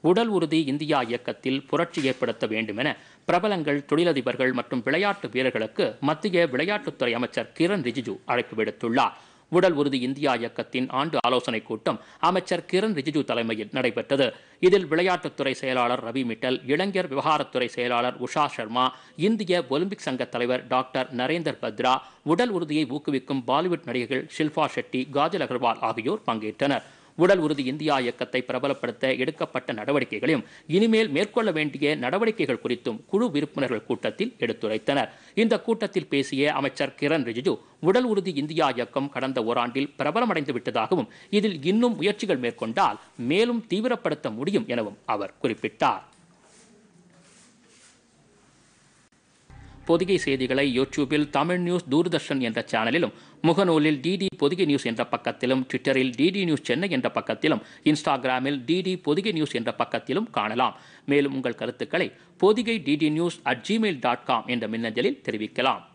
உடல் உறுதி இந்தியா இயக்கத்தில் புரட்சி ஏற்படுத்த வேண்டும் என பிரபலங்கள் தொழிலதிபர்கள் மற்றும் விளையாட்டு வீரர்களுக்கு மத்திய விளையாட்டுத்துறை அமைச்சர் கிரண் ரிஜிஜு அழைப்பு விடுத்துள்ளார் உடல் உறுதி இந்தியா இயக்கத்தின் ஆண்டு ஆலோசனைக் கூட்டம் அமைச்சர் கிரண் ரிஜிஜு தலைமையில் நடைபெற்றது இதில் விளையாட்டுத்துறை செயலாளர் ரவி மிட்டல் இளைஞர் விவகாரத்துறை செயலாளர் உஷா சர்மா இந்திய ஒலிம்பிக் சங்க தலைவர் டாக்டர் நரேந்தர் பத்ரா உடல் உறுதியை ஊக்குவிக்கும் பாலிவுட் நடிகைகள் ஷில்பா ஷெட்டி காஜல் அகர்வால் ஆகியோர் பங்கேற்றனர் உடல் உறுதி இந்தியா இயக்கத்தை பிரபலப்படுத்த எடுக்கப்பட்ட நடவடிக்கைகளையும் இனிமேல் மேற்கொள்ள வேண்டிய நடவடிக்கைகள் குறித்தும் குழு உறுப்பினர்கள் கூட்டத்தில் எடுத்துரைத்தனர் இந்த கூட்டத்தில் பேசிய அமைச்சர் கிரண் ரிஜிஜு உடல் உறுதி இந்தியா இயக்கம் கடந்த ஓராண்டில் பிரபலமடைந்து விட்டதாகவும் இதில் இன்னும் முயற்சிகள் மேற்கொண்டால் மேலும் தீவிரப்படுத்த முடியும் எனவும் அவர் குறிப்பிட்டார் பொதிகை செய்திகளை யூடியூபில் தமிழ் நியூஸ் தூர்தர்ஷன் என்ற சேனலிலும் முகநூலில் டிடி பொதிகை நியூஸ் என்ற பக்கத்திலும் ட்விட்டரில் டிடி நியூஸ் சென்னை என்ற பக்கத்திலும் இன்ஸ்டாகிராமில் டிடி பொதிகை நியூஸ் என்ற பக்கத்திலும் காணலாம் மேலும் உங்கள் கருத்துக்களை Pothigai DD news at gmail dot com என்ற மின்னஞ்சலில் தெரிவிக்கலாம்